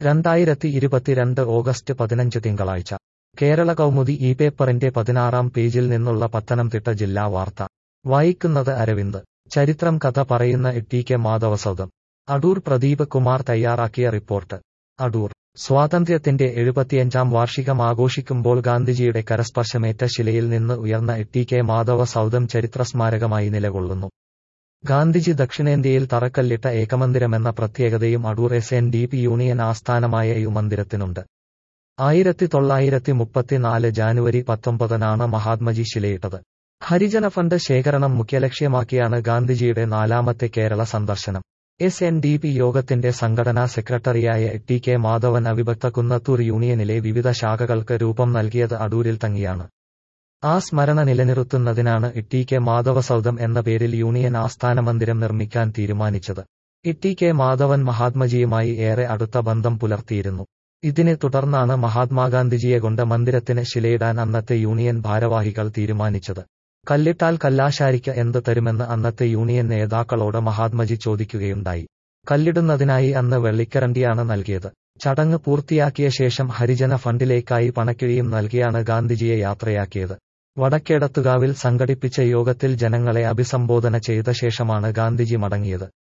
രണ്ടായിരത്തി ഇരുപത്തിരണ്ട് ഓഗസ്റ്റ് പതിനഞ്ച് തിങ്കളാഴ്ച കേരള കൗമുദി ഈ പേപ്പറിന്റെ പതിനാറാം പേജിൽ നിന്നുള്ള പത്തനംതിട്ട ജില്ലാ വാർത്ത വായിക്കുന്നത് അരവിന്ദ് ചരിത്രം കഥ പറയുന്ന ടി കെ മാധവസൗധം അടൂർ പ്രദീപ് കുമാർ തയ്യാറാക്കിയ റിപ്പോർട്ട് അടൂർ സ്വാതന്ത്ര്യത്തിന്റെ എഴുപത്തിയഞ്ചാം വാർഷികം ആഘോഷിക്കുമ്പോൾ ഗാന്ധിജിയുടെ കരസ്പർശമേറ്റ ശിലയിൽ നിന്ന് ഉയർന്ന ടി കെ മാധവ സൗധം ചരിത്രസ്മാരകമായി നിലകൊള്ളുന്നു ഗാന്ധിജി ദക്ഷിണേന്ത്യയിൽ തറക്കല്ലിട്ട ഏകമന്ദിരമെന്ന പ്രത്യേകതയും Adoor S N D P union ആസ്ഥാനമായ യു മന്ദിരത്തിനുണ്ട് ആയിരത്തി തൊള്ളായിരത്തി മുപ്പത്തിനാല് ജാനുവരി പത്തൊമ്പതിനാണ് മഹാത്മജി ശിലയിട്ടത് ഹരിജന ഫണ്ട് ശേഖരണം മുഖ്യലക്ഷ്യമാക്കിയാണ് ഗാന്ധിജിയുടെ നാലാമത്തെ കേരള സന്ദർശനം എസ് എൻ ഡി പി യോഗത്തിന്റെ സംഘടനാ സെക്രട്ടറിയായ ടി കെ മാധവൻ അവിഭക്ത കുന്നത്തൂർ യൂണിയനിലെ വിവിധ ശാഖകൾക്ക് രൂപം നൽകിയത് അടൂരിൽ തങ്ങിയാണ് ആ സ്മരണ നിലനിർത്തുന്നതിനാണ് ടി കെ മാധവസൗധം എന്ന പേരിൽ യൂണിയൻ ആസ്ഥാന മന്ദിരം നിർമ്മിക്കാൻ തീരുമാനിച്ചത് ടി കെ മാധവൻ മഹാത്മജിയുമായി ഏറെ അടുത്ത ബന്ധം പുലർത്തിയിരുന്നു ഇതിനെ തുടർന്നാണ് മഹാത്മാഗാന്ധിജിയെ കൊണ്ട് മന്ദിരത്തിന് ശിലയിടാൻ അന്നത്തെ യൂണിയൻ ഭാരവാഹികൾ തീരുമാനിച്ചത് കല്ലിട്ടാൽ കല്ലാശാരിക്ക് എന്ത് തരുമെന്ന് അന്നത്തെ യൂണിയൻ നേതാക്കളോട് മഹാത്മജി ചോദിക്കുകയുണ്ടായി കല്ലിടുന്നതിനായി അന്ന് വെള്ളിക്കരണ്ടിയാണ് നൽകിയത് ചടങ്ങ് പൂർത്തിയാക്കിയ ശേഷം ഹരിജന ഫണ്ടിലേക്കായി പണക്കിഴിയും നൽകിയാണ് ഗാന്ധിജിയെ യാത്രയാക്കിയത് വടക്കേടത്തുകാവിൽ സംഘടിപ്പിച്ച യോഗത്തിൽ ജനങ്ങളെ അഭിസംബോധന ചെയ്ത ശേഷമാണ് ഗാന്ധിജി മടങ്ങിയത്